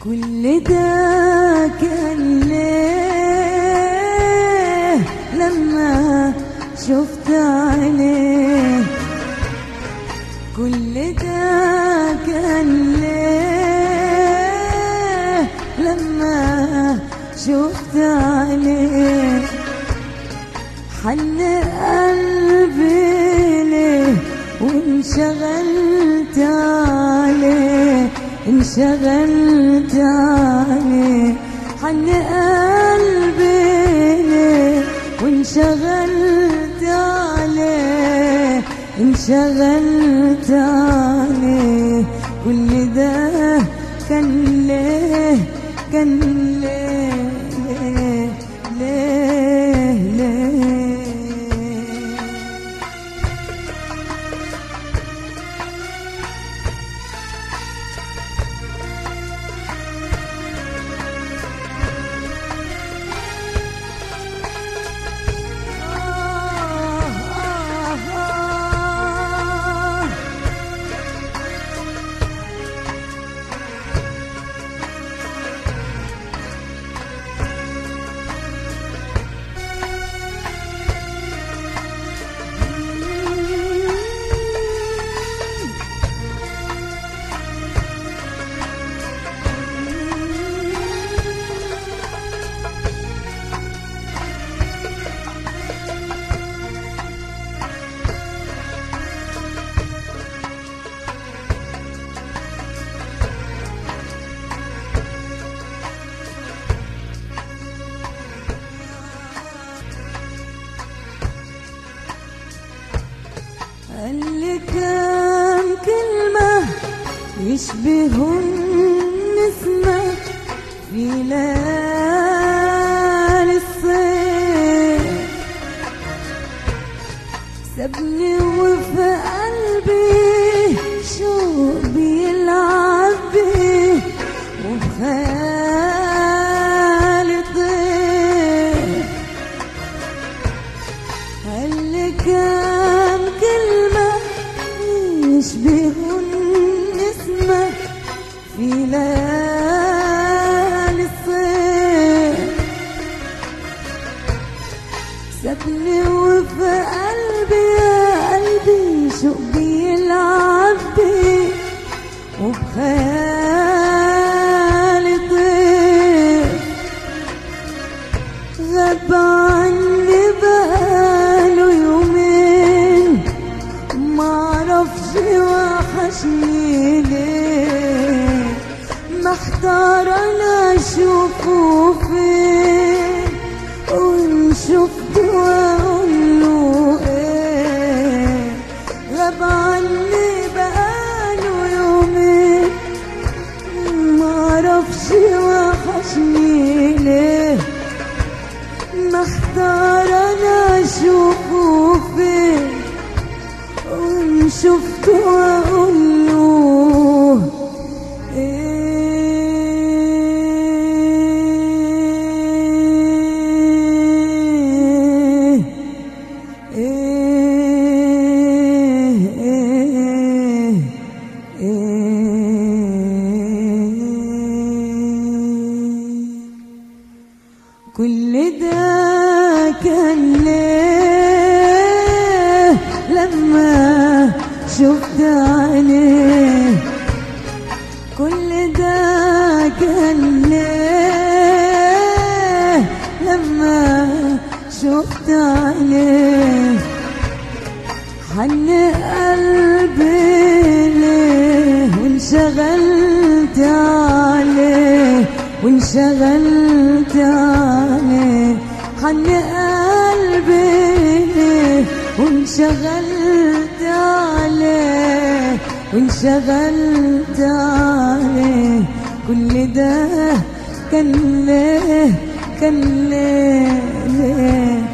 كل ده كان ليه لما شفت عينيه كل ده كان ليه لما شفت عينيه حن قلبي ليه وانشغلت عليه انشغلت عليه حن قلبي ليه وانشغلت عليه انشغلت عليه كل ده كان ليه كان ليه ليه ليه ليه قال لي كام كلمة يشبهوا النسمة في ليالي الصيف سابني وفي قلبي شوق بيلعب بيه وبخيالي طير قال لي كام كلمة يشبهوا النسمة في ليالي الصيف سابني وفي قلبي يا قلبي شوق بيلعب بيه وبخيالي طير غاب عني بقاله يومين معرفش وحشني ليه محتار انا اشوفه فين وان شفته واقول له ايه غاب عني بقاله يومين معرفش وحشني ليه محتار انا اشوفه فين وان شفته واقول له ايه ايه ايه ايه كل ده كان ليه لما شفت عينيه كل ده كان ليه لما شفت عينيه حن قلبي ليه وانشغلت عليه وانشغلت عليه حن قلبي ليه وانشغلت عليه وانشغلت عليه كل ده كان ليه كان ليه ليه